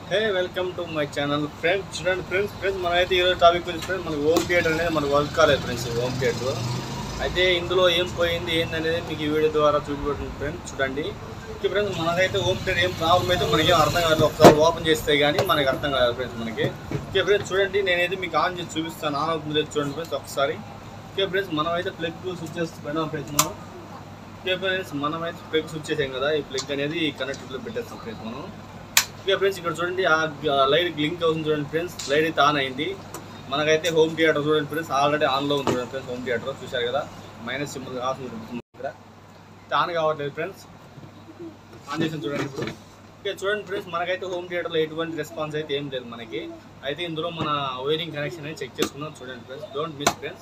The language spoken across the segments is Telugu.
Hey welcome to my channel friends చూడండి ఫ్రెండ్స్ ఫ్రెండ్స్ మనమైతే ఈరోజు టాపిక్ వచ్చి ఫ్రెండ్స్ మనకి హోమ్ థియేటర్ అనేది మనకు వర్క్ కాలేదు ఫ్రెండ్స్ హోమ్ థియేటర్ అయితే ఇందులో ఏం పోయింది ఏందనేది మీకు ఈ వీడియో ద్వారా చూపిస్తుంది ఫ్రెండ్స్ చూడండి ఓకే ఫ్రెండ్స్ మనకైతే హోమ్ థియేటర్ ఏం ప్రాబ్లం అయితే మనకి అర్థం కాదు ఒకసారి ఓపెన్ చేస్తే కానీ మనకి అర్థం కాదు ఫ్రెండ్స్ మనకి ఓకే ఫ్రెండ్స్ చూడండి నేనైతే మీకు ఆన్ చేసి చూపిస్తాను ఆన్ అవుతుంది లేదు చూడండి ఫ్రెండ్స్ ఒకసారి ఓకే ఫ్రెండ్స్ మనమైతే ప్లగ్ స్విచ్ పెడదాం ఫ్రెండ్స్ మనం ఓకే ఫ్రెండ్స్ మనమైతే ప్లగ్ స్విచ్ చేసాం కదా ఈ ప్లగ్ అనేది కనెక్టర్లో పెట్టేస్తాం ఫ్రెండ్స్ మనం ఓకే ఫ్రెండ్స్ ఇక్కడ చూడండి ఆ లైట్ లింక్ అవుతుంది చూడండి ఫ్రెండ్స్ లైట్ అయితే ఆన్ అయింది మనకైతే హోమ్ థియేటర్ చూడండి ఫ్రెండ్స్ ఆల్రెడీ ఆన్లో ఉంది చూడండి ఫ్రెండ్స్ హోమ్ థియేటర్ చూశారు కదా మైనస్ సింబల్ ఆఫ్ ఉంది ఇక్కడ ఆన్ కావట్లేదు ఫ్రెండ్స్ ఆన్ చేసి చూడండి ఇప్పుడు ఓకే చూడండి ఫ్రెండ్స్ మనకైతే హోమ్ థియేటర్లో ఎటువంటి రెస్పాన్స్ అయితే ఏం లేదు మనకి అయితే ఇందులో మన వైరింగ్ కనెక్షన్ అనేది చెక్ చేసుకుందాం చూడండి friends don't miss friends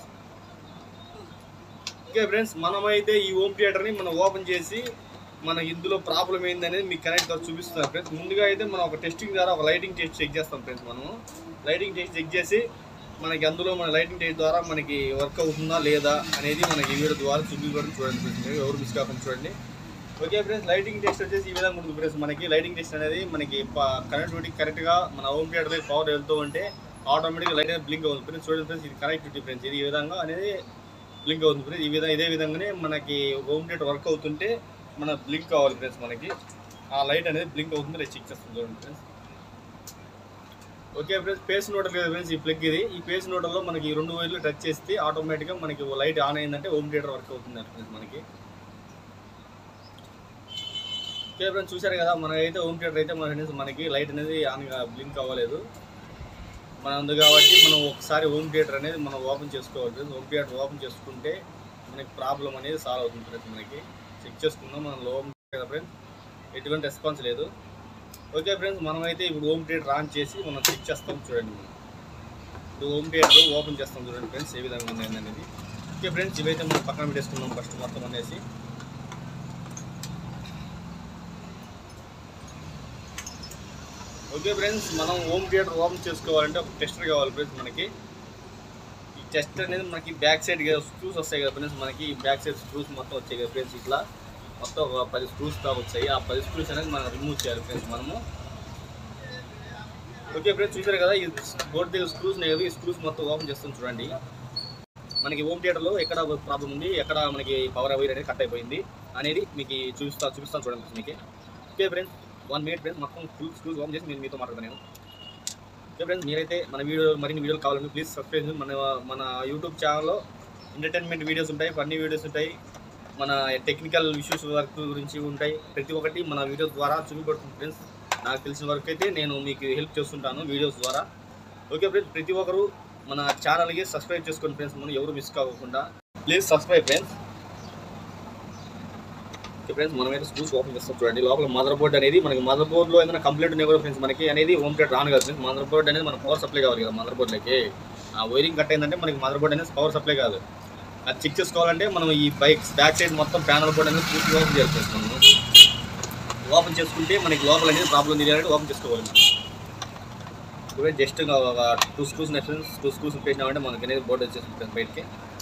okay friends మనమైతే ఈ హోమ్ థియేటర్ని మనం ఓపెన్ చేసి మన ఇందులో ప్రాబ్లం ఏందనేది మీకు కనెక్ట్ చూపిస్తున్నారు ఫ్రెండ్స్ ముందుగా అయితే మనం ఒక టెస్టింగ్ ద్వారా ఒక లైటింగ్ టెస్ట్ చెక్ చేస్తాం ఫ్రెండ్స్ మనము లైటింగ్ టెస్ట్ చెక్ చేసి మనకి అందులో మన లైటింగ్ టెస్ట్ ద్వారా మనకి వర్క్ అవుతుందా లేదా అనేది మనకి ఈ వీడియో ద్వారా చూపించడం చూడండి ఫ్రెండ్స్ మీరు ఎవరు మిస్ కాకుండా చూడండి ఓకే ఫ్రెండ్స్ లైటింగ్ టెస్ట్ వచ్చేసి ఈ విధంగా ఉంటుంది ఫ్రెండ్స్ మనకి లైటింగ్ టెస్ట్ అనేది మనకి కనెక్టివిటీ కరెక్ట్గా మన హోమ్ థియేటర్లో పవర్ వెళ్తూ ఉంటే ఆటోమేటిక్గా లైట్ అనేది బ్లింక్ అవుతుంది ఫ్రెండ్స్ చూడండి ఫ్రెండ్స్ ఇది కనెక్టివిటీ ఫ్రెండ్స్ ఇది ఈ విధంగా అనేది బ్లింక్ అవుతుంది ఫ్రెండ్స్ ఈ విధంగా ఇదే విధంగానే మనకి హోమ్ థియేటర్ వర్క్ అవుతుంటే మన బ్లింక్ కావాలి ఫ్రెండ్స్ మనకి ఆ లైట్ అనేది బ్లింక్ అవుతుంది లేదా చెక్ చేస్తుంది చూడండి ఫ్రెండ్స్ ఓకే ఫ్రెండ్స్ పేస్ నోటర్ కదా ఫ్రెండ్స్ ఈ ప్లగ్ ఇది ఈ పేస్ నోటర్లో మనకి ఈ రెండు వైర్లు టచ్ చేస్తే ఆటోమేటిక్గా మనకి లైట్ ఆన్ అయిందంటే హోమ్ థియేటర్ వర్క్ అవుతుంది ఫ్రెండ్స్ మనకి ఓకే ఫ్రెండ్స్ చూశారు కదా మనకైతే హోమ్ థియేటర్ అయితే మన ఫ్రెండ్స్ మనకి లైట్ అనేది ఆన్ బ్లింక్ అవ్వలేదు మన ఉంది కాబట్టి మనం ఒకసారి హోమ్ థియేటర్ అనేది మనం ఓపెన్ చేసుకోవాలి ఫ్రెండ్స్ హోమ్ థియేటర్ ఓపెన్ చేసుకుంటే మనకి ప్రాబ్లం అనేది సాల్వ్ అవుతుంది ఫ్రెండ్స్ మనకి చెక్ చేసుకుందాం మనం హోమ్ కదా ఫ్రెండ్స్ ఎటువంటి రెస్పాన్స్ లేదు ఓకే ఫ్రెండ్స్ మనమైతే ఇప్పుడు హోమ్ థియేటర్ ఆన్ చేసి మనం చెక్ చేస్తాం చూడండి మనం ఇప్పుడు హోమ్ థియేటర్ ఓపెన్ చేస్తాం చూడండి ఫ్రెండ్స్ ఏ విధంగా ఉంది అనేది ఓకే ఫ్రెండ్స్ ఇవైతే మనం పక్కన పెట్టేసుకున్నాం ఫస్ట్ మొత్తం అనేసి ఓకే ఫ్రెండ్స్ మనం హోమ్ థియేటర్ ఓపెన్ చేసుకోవాలంటే ఒక టెస్టర్ కావాలి ఫ్రెండ్స్ మనకి ఈ టెస్ట్ అనేది మనకి బ్యాక్ సైడ్ స్క్రూస్ వస్తాయి కదా ఫ్రెండ్స్ మనకి ఈ బ్యాక్ సైడ్ స్క్రూస్ మొత్తం వచ్చాయి కదా ఫ్రెండ్స్ ఇట్లా మొత్తం ఒక పది స్క్రూస్ దాకా వచ్చాయి ఆ పది స్క్రూస్ అనేది మనం రిమూవ్ చేయాలి ఫ్రెండ్స్ మనము ఓకే ఫ్రెండ్స్ చూసారు కదా ఈ బోర్డు దగ్గర స్క్రూస్ అనేవి ఈ స్క్రూస్ మొత్తం ఓపెన్ చేస్తాం చూడండి మనకి హోమ్ థియేటర్లో ఎక్కడ ప్రాబ్లం ఉంది ఎక్కడ మనకి పవర్ వైర్ అనేది కట్ అయిపోయింది అనేది మీకు చూపిస్తా చూపిస్తాను చూడండి ఫ్రెండ్స్ మీకు okay friends one minute friends మొత్తం ఫుల్ స్క్రూస్ ఓపెన్ చేసి నేను మీతో మాట్లాడతాను నేను ఓకే ఫ్రెండ్స్ మీరైతే మన వీడియో మరిన్ని వీడియోలు కావాలంటే ప్లీజ్ సబ్స్క్రైబ్ చేయండి మన మన యూట్యూబ్ ఛానల్లో ఎంటర్టైన్మెంట్ వీడియోస్ ఉంటాయి ఫన్నీ వీడియోస్ ఉంటాయి మన టెక్నికల్ ఇష్యూస్ వర్క్ గురించి ఉంటాయి ప్రతి ఒక్కటి మన వీడియోస్ ద్వారా చూపించబడుతుంది ఫ్రెండ్స్ నాకు తెలిసిన వరకు అయితే నేను మీకు హెల్ప్ చేస్తుంటాను వీడియోస్ ద్వారా ఓకే ఫ్రెండ్స్ ప్రతి ఒక్కరు మన ఛానల్కి సబ్స్క్రైబ్ చేసుకోండి ఫ్రెండ్స్ మనం ఎవరు మిస్ కాకుండా please subscribe friends okay friends మనమైతే స్క్రూస్ ఓపెన్ చేస్తాం చూడండి లోపల మదర్ బోర్డ్ అనేది మనకి మదర్ బోర్డ్లో ఏదైనా కంప్లైంట్ ఉన్నాయి కూడా ఫ్రెండ్స్ మనకి అనేది హోమ్ థియేటర్ రాను కదా ఫ్రెండ్స్ మదర్ బోర్డ్ అనేది మన పవర్ సప్లై కావాలి కదా మదర్ బోర్డ్లకి ఆ వైరింగ్ కట్ అయిందంటే మనకి మదర్ బోర్డ్ అనేది పవర్ సప్లై కాదు అది చెక్ చేసుకోవాలంటే మనం ఈ బైక్స్ బ్యాక్ సైడ్ మొత్తం ప్యానల్ బోర్డ్ అనేది పూర్తిగా ఓపెన్ చేయాలి ఫ్రెండ్స్ మనము ఓపెన్ చేసుకుంటే మనకి లోపల అనేది ప్రాబ్లం తెలియాలంటే ఓపెన్ చేసుకోవాలి మనం ఇప్పుడు జస్ట్ ఒక two screws friends two screws పెట్టినామంటే మనకి అనేది బోర్డు వచ్చేస్తుంది ఫ్రెండ్స్ బయటికి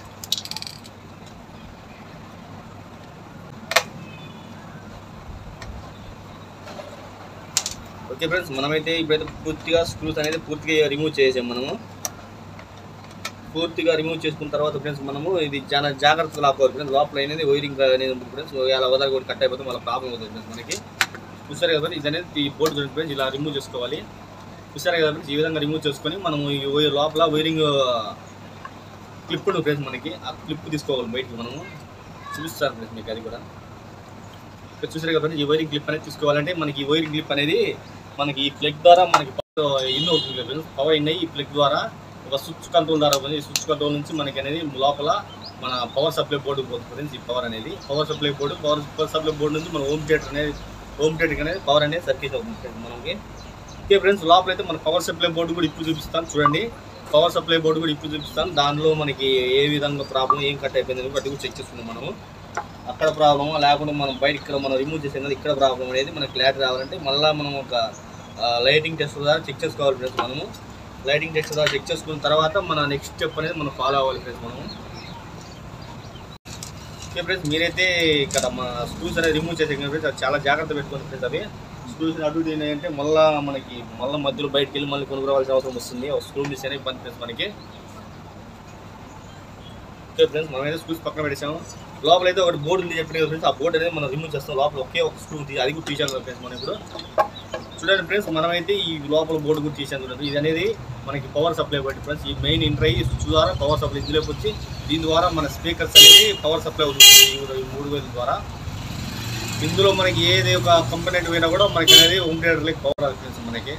ఓకే ఫ్రెండ్స్ మనమైతే ఇప్పుడైతే పూర్తిగా స్క్రూస్ అనేది పూర్తిగా రిమూవ్ చేసాం మనము పూర్తిగా రిమూవ్ చేసుకున్న తర్వాత ఫ్రెండ్స్ మనము ఇది చాలా జాగ్రత్తగా లాక్కోవాలి ఫ్రెండ్స్ లోపల అనేది వైరింగ్ అనేది ఉంటుంది ఫ్రెండ్స్ అలా వదల కూడా కట్ అయిపోతే మళ్ళీ ప్రాబ్లం అవుతుంది ఫ్రెండ్స్ మనకి చూసారు కదా ఫ్రెండ్స్ ఇది అనేది ఈ బోర్డు చూడండి ఫ్రెండ్స్ ఇలా రిమూవ్ చేసుకోవాలి చూసారు కదా ఫ్రెండ్స్ ఈ విధంగా రిమూవ్ చేసుకొని మనము ఈ వైర్ లోపల వైరింగ్ క్లిప్ ఉంటుంది ఫ్రెండ్స్ మనకి ఆ క్లిప్ తీసుకోవాలి బయటికి మనము చూపిస్తారు ఫ్రెండ్స్ మీకు అది కూడా ఇక్కడ చూసారు కదా ఫ్రెండ్స్ ఈ వైరింగ్ క్లిప్ అనేది తీసుకోవాలంటే మనకి ఈ వైరింగ్ క్లిప్ అనేది మనకి ఈ ప్లగ్ ద్వారా మనకి ఇన్ అవుతుంది కదా ఫ్రెండ్స్ పవర్ ఇన్ అయ్యి ఈ ప్లగ్ ద్వారా ఒక స్విచ్ కంట్రోల్ ద్వారా పోతుంది ఈ స్విచ్ కంట్రోల్ నుంచి మనకి అనేది లోపల మన పవర్ సప్లై బోర్డు పోతుంది ఫ్రెండ్స్ ఈ పవర్ అనేది power supply board power power supply board నుంచి మన హోమ్ థియేటర్ అనేది హోమ్ థియేటర్ అనేది పవర్ అనేది సర్క్యూట్ అవుతుంది ఫ్రెండ్స్ మనకి ఓకే ఫ్రెండ్స్ లోపల అయితే మన పవర్ సప్లై బోర్డు కూడా ఇప్పుడు చూపిస్తాను చూడండి పవర్ సప్లై బోర్డు కూడా ఇప్పుడు చూపిస్తాను దానిలో మనకి ఏ విధంగా ప్రాబ్లం ఏం కట్ అయిపోయింది బట్టి కూడా చెక్ చేసుకుందాం మనము అక్కడ ప్రాబ్లమ్ లేకుండా మనం బయట ఇక్కడ మనం రిమూవ్ చేసేది ఇక్కడ ప్రాబ్లం అనేది మనకి క్లారిటీ రావాలంటే మళ్ళీ మనం ఒక లైటింగ్ టెస్ట్ ద్వారా చెక్ చేసుకోవాలి ఫ్రెండ్స్ మనము లైటింగ్ టెస్ట్ ద్వారా చెక్ చేసుకున్న తర్వాత మన నెక్స్ట్ స్టెప్ అనేది మనం ఫాలో అవ్వాలి ఫ్రెండ్స్ మనము ఓకే ఫ్రెండ్స్ మీరైతే ఇక్కడ మా స్క్రూస్ అనేది రిమూవ్ చేసే ఫ్రెండ్స్ అది చాలా జాగ్రత్త పెట్టుకోండి ఫ్రెండ్స్ అవి స్క్రూస్ అటు ఇటు ఏంటంటే మళ్ళీ మనకి మళ్ళీ మధ్యలో బయటకు వెళ్ళి మళ్ళీ కొనుక్కోవాల్సిన అవసరం వస్తుంది ఒక స్క్రూ మిస్ అనేది ఇబ్బంది ఫ్రెండ్స్ మనకి ఓకే ఫ్రెండ్స్ మనం అయితే స్క్రూస్ పక్కన పెట్టేసాము లోపల అయితే ఒకటి బోర్డు ఉంది చెప్పిన ఫ్రెండ్స్ ఆ బోర్డు అనేది మనం రిమూవ్ చేస్తాం లోపల ఒకే ఒక స్క్రూ ఉంది అది కూడా తీసాం ఫ్రెండ్స్ మనం ఇప్పుడు చూడండి ఫ్రెండ్స్ మనమైతే ఈ లోపల బోర్డు కూడా తీసాం చూడండి ఇది అనేది మనకి పవర్ సప్లై బట్టి ఫ్రెండ్స్ ఈ మెయిన్ ఇంటర్ అయ్యి స్విచ్ ద్వారా పవర్ సప్లై ఇందులోకి వచ్చి దీని ద్వారా మన స్పీకర్స్ అనేది పవర్ సప్లై అవుతుంది ఈ ఈ మూడు వేల ద్వారా ఇందులో మనకి ఏది ఒక కంపెనీ పోయినా కూడా మనకి అనేది హోమ్ థియేటర్లకి పవర్ ఫ్రెండ్స్ మనకి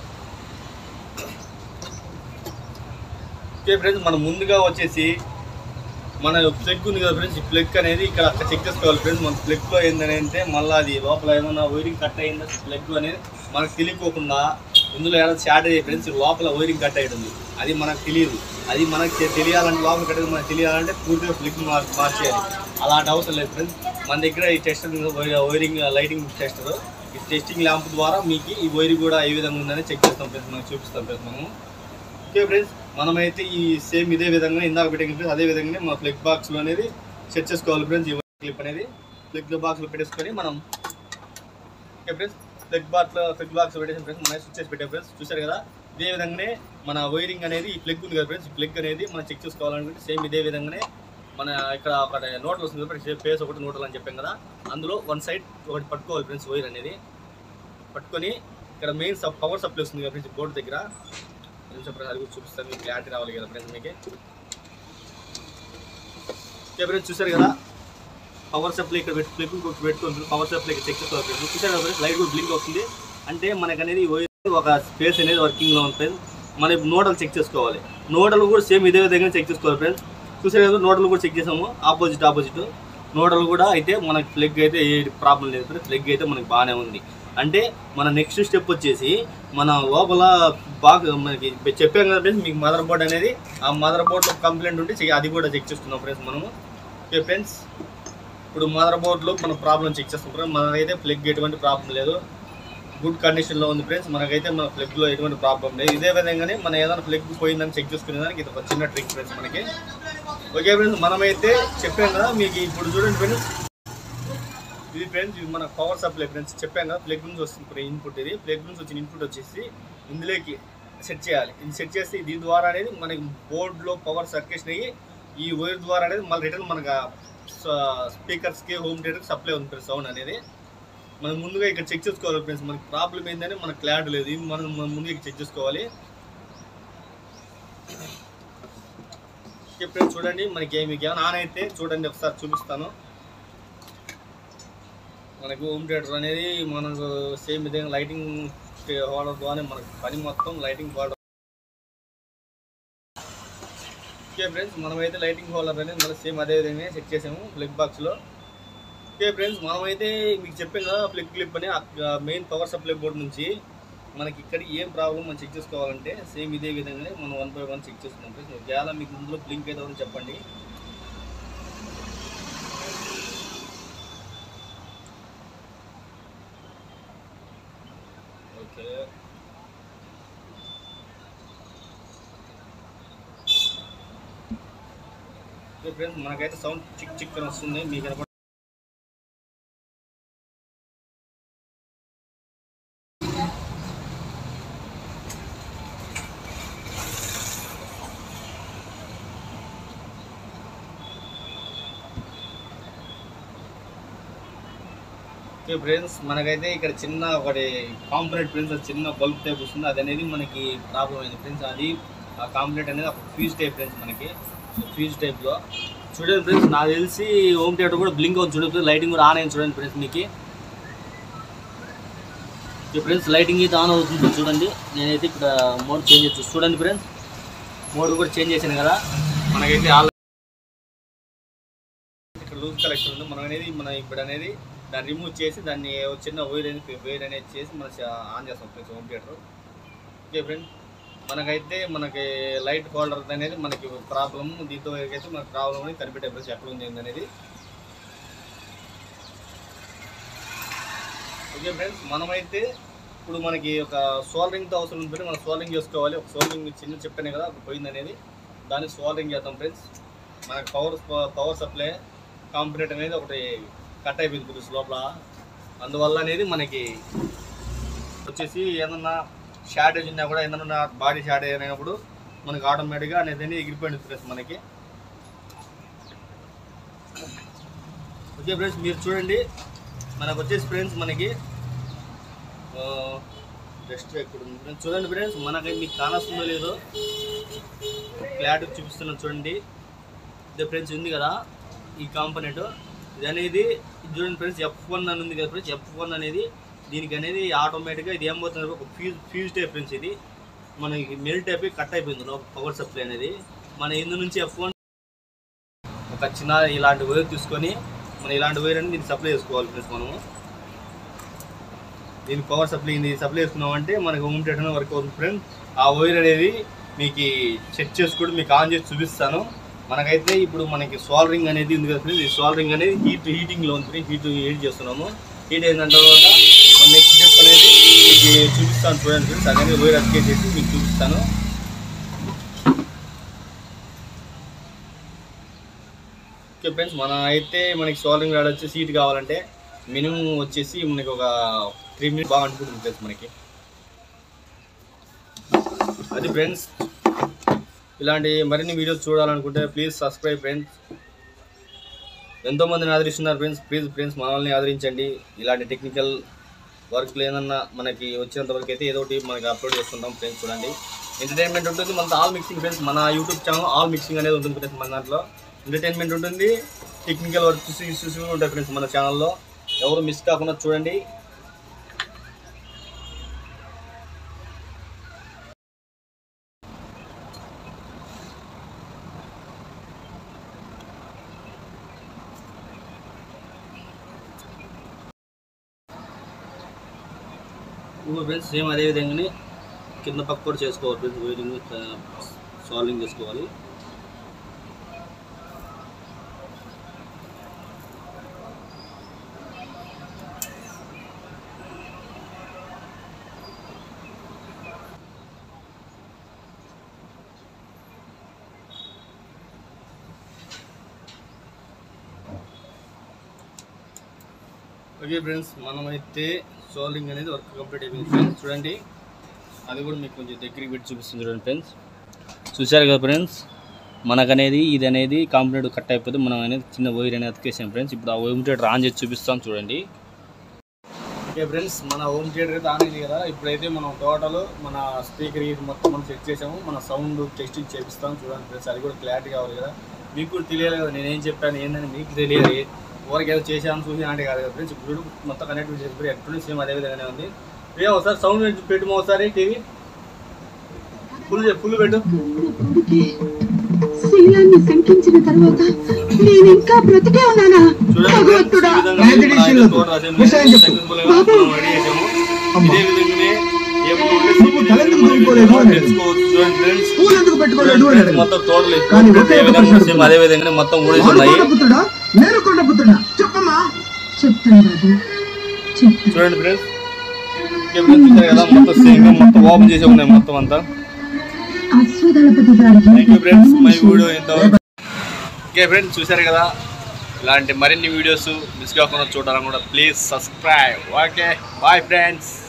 ఓకే ఫ్రెండ్స్ మనం ముందుగా వచ్చేసి మన ప్లగ్ ఉంది కదా ఫ్రెండ్స్ ఈ ప్లగ్ అనేది ఇక్కడ చెక్ చేసుకోవాలి ఫ్రెండ్స్ మన ప్లగ్లో ఏంటంటే మళ్ళీ అది లోపల ఏమన్నా వైరింగ్ కట్ అయిందా ప్లగ్ అనేది మనకు తెలియకోకుండా ఇందులో ఏదైనా షార్ట్ అయ్యే ఫ్రెండ్స్ లోపల వైరింగ్ కట్ అయ్యింది అది మనకు తెలియదు అది మనకు తె- తెలియాలంటే లోపల కట్ అయ్యేది మనకు తెలియాలంటే పూర్తిగా ప్లగ్ మార్ మార్చేయాలి అలాంటి అవసరం లేదు ఫ్రెండ్స్ మన దగ్గర ఈ టెస్టర్ వైరింగ్ లైటింగ్ టెస్టర్ ఈ టెస్టింగ్ ల్యాంప్ ద్వారా మీకు ఈ వైరింగ్ కూడా ఏ విధంగా ఉందని చెక్ చేస్తాం ఫ్రెండ్స్ మనకు చూపిస్తాం ఫ్రెండ్స్ మనము ఓకే ఫ్రెండ్స్ మనమైతే ఈ సేమ్ ఇదే విధంగా ఇందాక పెట్టిన ఫ్రెండ్స్ అదే విధంగా మన ఫ్లెక్ బాక్స్లో అనేది సెట్ చేసుకోవాలి ఫ్రెండ్స్ ఈ క్లిప్ అనేది ఫ్లెక్ బాక్స్లో పెట్టేసుకొని మనం ఓకే ఫ్రెండ్స్ ఫ్లెక్ బాక్స్లో ఫ్లెక్ బాక్స్ పెట్టేసిన ఫ్రెండ్స్ మనం స్విచ్ చేసి పెట్టాం ఫ్రెండ్స్ చూసారు కదా ఇదే విధంగానే మన వైరింగ్ అనేది ఈ ప్లగ్ ఉంది కదా ఫ్రెండ్స్ ఈ ప్లగ్ అనేది మనం చెక్ చేసుకోవాలనుకుంటే సేమ్ ఇదే విధంగానే మన ఇక్కడ ఒక నోట్లు వస్తుంది కదా ఫేస్ ఒకటి నోట్లు అని చెప్పాం కదా అందులో వన్ సైడ్ ఒకటి పట్టుకోవాలి ఫ్రెండ్స్ వైర్ అనేది పట్టుకొని ఇక్కడ మెయిన్ పవర్ సప్లై వస్తుంది కదా ఫ్రెండ్స్ బోర్డు దగ్గర నిమిషం ఫ్రెండ్స్ అది కూడా చూపిస్తాను మీకు క్లారిటీ రావాలి కదా ఫ్రెండ్స్ మీకు ఓకే ఫ్రెండ్స్ చూసారు కదా పవర్ సప్లై ఇక్కడ పెట్టి ప్లగ్ ఇంకొకటి పెట్టుకొని పవర్ సప్లై ఇక్కడ చెక్ చేసుకోవాలి ఫ్రెండ్స్ చూసారు కదా ఫ్రెండ్స్ లైట్ కూడా బ్లింక్ అవుతుంది అంటే మనకు అనేది వైర్ ఒక స్పేస్ అనేది వర్కింగ్లో ఉంది ఫ్రెండ్స్ మనం ఇప్పుడు నోడల్ చెక్ చేసుకోవాలి నోడల్ కూడా సేమ్ ఇదే విధంగా చెక్ చేసుకోవాలి ఫ్రెండ్స్ చూసారు కదా నోడల్ కూడా చెక్ చేసాము ఆపోజిట్ ఆపోజిట్ నోడల్ కూడా అయితే మనకి ప్లగ్ అయితే ఏ ప్రాబ్లం లేదు ఫ్రెండ్స్ ప్లగ్ అయితే మనకి బాగానే ఉంది అంటే మన నెక్స్ట్ స్టెప్ వచ్చేసి మన లోపల బాగా మనకి చెప్పాం కదా ఫ్రెండ్స్ మీకు మదర్ బోర్డ్ అనేది ఆ మదర్ బోర్డ్లో కంప్లైంట్ ఉంటే చెక్- అది కూడా చెక్ చేస్తున్నాం ఫ్రెండ్స్ మనము ఓకే ఫ్రెండ్స్ ఇప్పుడు మదర్ బోర్డ్లో మన ప్రాబ్లం చెక్ చేస్తున్నాం మనకైతే ప్లగ్ ఎటువంటి ప్రాబ్లం లేదు గుడ్ కండిషన్లో ఉంది ఫ్రెండ్స్ మనకైతే మన ప్లగ్లో ఎటువంటి ప్రాబ్లం లేదు ఇదే విధంగానే మన ఏదైనా ప్లగ్ పోయిందని చెక్ చేసుకునే దానికి ఇది ఒక చిన్న ట్రిక్ ఫ్రెండ్స్ మనకి ఓకే ఫ్రెండ్స్ మనమైతే చెప్పాం కదా మీకు ఇప్పుడు చూడండి ఫ్రెండ్స్ ఇది ఫ్రెండ్స్ ఇది మన పవర్ సప్లై ఫ్రెండ్స్ చెప్పాం కదా ప్లగ్ నుంచి వస్తుంది ఇన్పుట్ ఇది ప్లగ్ నుంచి వచ్చిన ఇన్పుట్ వచ్చేసి ఇందులోకి సెట్ చేయాలి ఇది సెట్ చేస్తే దీని ద్వారా అనేది మనకి బోర్డులో పవర్ సర్క్యులేషన్ అయ్యి ఈ వైర్ ద్వారా అనేది మళ్ళీ రిటర్న్ మనకు స్పీకర్స్కి హోమ్ థియేటర్కి సప్లై ఉంది ఫ్రెండ్స్ సౌండ్ అనేది మనం ముందుగా ఇక్కడ చెక్ చేసుకోవాలి ఫ్రెండ్స్ మనకి ప్రాబ్లం ఏంటని మనకు క్లారిటీ లేదు ఇది మనం మనం ముందుగా ఇక్కడ చెక్ చేసుకోవాలి ఓకే ఫ్రెండ్స్ చూడండి మనకి ఏమి ఏమైనా ఆన్ అయితే చూడండి ఒకసారి చూపిస్తాను మనకు హోమ్ థియేటర్ అనేది మనకు సేమ్ విధంగా లైటింగ్ హోల్డర్ ద్వారానే మనకు పని మొత్తం లైటింగ్ హోల్డర్ ఓకే ఫ్రెండ్స్ మనమైతే లైటింగ్ హోల్డర్ అనేది మళ్ళీ సేమ్ అదే విధంగా సెట్ చేసాము ప్లగ్ బాక్స్లో ఓకే ఫ్రెండ్స్ మనమైతే మీకు చెప్పాం కదా ప్లగ్ క్లిప్ అని మెయిన్ పవర్ సప్లై బోర్డ్ నుంచి మనకి ఇక్కడ ఏం ప్రాబ్లం మనం చెక్ చేసుకోవాలంటే సేమ్ ఇదే విధంగానే మనం వన్ బై వన్ చెక్ చేసుకున్నాం ఫ్రెండ్స్ ఒకవేళ మీకు ఇందులో బ్లింక్ అయితే అవుతుందో చెప్పండి ఓకే ఓకే ఫ్రెండ్స్ మనకైతే సౌండ్ చిక్ చిక్ అని వస్తుంది మీకు కనపడ ఓకే ఫ్రెండ్స్ మనకైతే ఇక్కడ చిన్న ఒకటి కాంపొనెంట్ ఫ్రెండ్స్ చిన్న బల్బ్ టైప్ వస్తుంది అది అనేది మనకి ప్రాబ్లం అయింది ఫ్రెండ్స్ అది ఆ కాంపొనెంట్ అనేది ఒక ఫ్యూజ్ టైప్ ఫ్రెండ్స్ మనకి ఫ్యూజ్ టైప్లో చూడండి ఫ్రెండ్స్ నాకు తెలిసి హోమ్ థియేటర్ కూడా బ్లింక్ అవుతుంది చూడండి లైటింగ్ కూడా ఆన్ అయింది చూడండి ఫ్రెండ్స్ మీకు ఓకే ఫ్రెండ్స్ లైటింగ్ అయితే ఆన్ అవుతుంది చూడండి నేనైతే ఇక్కడ మోడ్ చేంజ్ చేసి చూడండి ఫ్రెండ్స్ మోడ్ కూడా చేంజ్ చేశాను కదా మనకైతే ఆల్ ఇక్కడ లూజ్ కలెక్షన్ ఉంది మనం అనేది మన ఇప్పుడు అనేది దాన్ని రిమూవ్ చేసి దాన్ని ఓ చిన్న వైర్ అనేది వైర్ అనేది చేసి మనం ఆన్ చేస్తాం friends home theatre okay friend మనకైతే మనకి లైట్ హోల్డర్ అనేది మనకి ప్రాబ్లం దీంతో అయితే మనకి ప్రాబ్లం అనేది కనిపెట్టే ఫ్రెండ్స్ ఎక్కడ ఉంది అనేది ఓకే ఫ్రెండ్స్ మనమైతే ఇప్పుడు మనకి ఒక సోల్డరింగ్తో అవసరం ఉంటుంది మనం సోల్డరింగ్ చేసుకోవాలి ఒక సోల్డరింగ్ చిన్న చెప్పాను కదా ఒక పోయింది అనేది దాన్ని సోల్డరింగ్ చేద్దాం ఫ్రెండ్స్ మనకి పవర్ పవర్ సప్లై కాంపిటేట్ అనేది ఒకటి కట్ అయిపోయింది కొద్దిగా లోపల అందువల్ల అనేది మనకి వచ్చేసి ఏదన్నా షార్టేజ్ ఉన్నా కూడా ఏదన్నా బాడీ షార్టేజ్ అయినప్పుడు మనకి ఆటోమేటిక్గా అనేది ఎగిరిపోయింది ఫ్రెండ్స్ మనకి ఓకే ఫ్రెండ్స్ మీరు చూడండి మనకు వచ్చేసి ఫ్రెండ్స్ మనకి జస్ట్ ఎక్కడ ఉంది ఫ్రెండ్స్ చూడండి ఫ్రెండ్స్ మనకి మీకు కానొస్తుందో లేదో క్లారిటీ చూపిస్తున్నాను చూడండి ఇదే ఫ్రెండ్స్ ఉంది కదా ఈ కాంపనెంట్ ఇది అనేది ఇది చూడండి ఫ్రెండ్స్ ఎఫ్ వన్ అని ఉంది కదా ఫ్రెండ్స్ ఎఫ్ వన్ అనేది దీనికి అనేది ఆటోమేటిక్గా ఇది ఏమవుతుంది ఒక ఫ్యూజ్ ఫ్యూజ్ టైప్ ఫ్రెండ్స్ ఇది మనకి మెల్ట్ అయిపోయి కట్ అయిపోయింది లోపల పవర్ సప్లై అనేది మన ఇందు నుంచి ఎఫ్ వన్ ఒక చిన్న ఇలాంటి వైర్ తీసుకొని మనం ఇలాంటి వైర్ అనేది దీనికి సప్లై చేసుకోవాలి ఫ్రెండ్స్ మనము దీనికి పవర్ సప్లై ఇది సప్లై చేసుకున్నాం అంటే మనకి హోమ్ థియేటర్ వర్క్ అవుతుంది ఫ్రెండ్స్ ఆ వైర్ అనేది మీకు చెక్ చేసుకుంటూ మీకు ఆన్ చేసి చూపిస్తాను మనకైతే ఇప్పుడు మనకి సోల్డరింగ్ అనేది ఉంది కదా ఫ్రెండ్స్ ఈ సోల్డరింగ్ అనేది హీట్ హీటింగ్లో ఉంది హీట్ హీట్ చేస్తున్నాము హీట్ అయిన తర్వాత నెక్స్ట్ స్టెప్ అనేది మీకు చూపిస్తాను చూడండి ఫ్రెండ్స్ అనేది వైర్ అతికేసేసి మీకు చూపిస్తాను ఓకే ఫ్రెండ్స్ మన అయితే మనకి సోల్డరింగ్ రాడ్ వచ్చేసి హీట్ కావాలంటే మినిమం వచ్చేసి మనకి ఒక త్రీ మినిట్స్ బాగా అనుకుంటుంది ఫ్రెండ్స్ మనకి అది ఫ్రెండ్స్ ఇలాంటి మరిన్ని వీడియోస్ చూడాలనుకుంటే ప్లీజ్ సబ్స్క్రైబ్ ఫ్రెండ్స్ ఎంతోమందిని ఆదరిస్తున్నారు ఫ్రెండ్స్ ప్లీజ్ ఫ్రెండ్స్ మనల్ని ఆదరించండి ఇలాంటి టెక్నికల్ వర్క్ ఏదన్నా మనకి వచ్చినంత వరకు అయితే ఏదో ఒకటి మనకి అప్లోడ్ చేస్తుంటాం ఫ్రెండ్స్ చూడండి ఎంటర్టైన్మెంట్ ఉంటుంది మన ఆల్ మిక్సింగ్ ఫ్రెండ్స్ మన యూట్యూబ్ ఛానల్ ఆల్ మిక్సింగ్ అనేది ఉంటుంది ఫ్రెండ్స్ మన దాంట్లో ఎంటర్టైన్మెంట్ ఉంటుంది టెక్నికల్ వర్క్ ఇష్యూస్ ఉంటాయి ఫ్రెండ్స్ మన ఛానల్లో ఎవరు మిస్ కాకుండా చూడండి ఇంకో ఫ్రెండ్స్ సేమ్ అదే విధంగానే కింద పక్క కూడా చేసుకోవాలి ఫ్రెండ్స్ వైరింగ్ సాల్వింగ్ చేసుకోవాలి ఓకే ఫ్రెండ్స్ మనమైతే సోల్డింగ్ అనేది వర్క్ కంప్లీట్ అయిపోయింది ఫ్రెండ్స్ చూడండి అది కూడా మీకు కొంచెం దగ్గరికి పెట్టి చూపిస్తుంది చూడండి ఫ్రెండ్స్ చూశారు కదా ఫ్రెండ్స్ మనకనేది ఇది అనేది కాంప్లీట్ కట్ అయిపోతే మనం అనేది చిన్న వైర్ అనేది అతికేసాం ఫ్రెండ్స్ ఇప్పుడు ఆ హోమ్ థియేటర్ ఆన్ చేసి చూపిస్తాం చూడండి ఓకే ఫ్రెండ్స్ మన హోమ్ థియేటర్ అయితే ఆన్ అయింది కదా ఇప్పుడైతే మనం టోటల్ మన స్పీకర్ ఇది మొత్తం మనం సెట్ చేసాము మన సౌండ్ టెస్టింగ్ చేపిస్తాం చూడండి ఫ్రెండ్స్ అది కూడా క్లారిటీ కావాలి కదా మీకు కూడా తెలియాలి కదా నేనేం చెప్పాను ఏందని మీకు తెలియాలి ఊరికి ఏదో చేశాను చూసి అంటే కాదు కదా ఫ్రెండ్స్ ఇప్పుడు మొత్తం కనెక్ట్ చేసుకుని ఎట్లుంది సేమ్ అదే విధంగానే ఉంది ఏమో ఒకసారి సౌండ్ పెట్టుమో ఒకసారి టీవీ ఫుల్ ఫుల్ పెట్టు కొడుకే శీలాన్ని శంకించిన తర్వాత నేను ఇంకా బ్రతికే ఉన్నానా చూడండి భగవంతుడా ఫ్రెండ్స్, ఈ విధంగా మనం అయితే total assembly successful గా మనం ready చేసాము. ఇదే విధంగానే ఏమన్నా ఉంటే simple గా తలెందుకు మనం ఊరుకోలేదు అని తెలుసుకోవచ్చు. చూడండి ఫ్రెండ్స్ పూలు ఎందుకు పెట్టుకోలేడు అని అడిగాడు. మొత్తం టోటల్ కానీ ఒకే ఒక ప్రశ్న సేమ్ అదే విధంగా మొత్తం ఊడేసి వాడు ఉన్నాయి కొండపుత్రుడా నేను కొండపుత్రుడా చెప్పమ్మా చెప్తాను బాబు చెప్తాను చూడండి ఫ్రెండ్స్ ఫ్రెండ్స్ చూసారు కదా మొత్తం సేమ్ మొత్తం ఓపెన్ చేసి ఉన్నాయి మొత్తం అంతా అశ్వదళపతి గారి thank you friends my video ఎంత ఓకే ఫ్రెండ్స్ చూసారు కదా ఇలాంటి మరిన్ని వీడియోస్ మిస్ కాకుండా చూడాలనుకుంటే please subscribe okay bye friends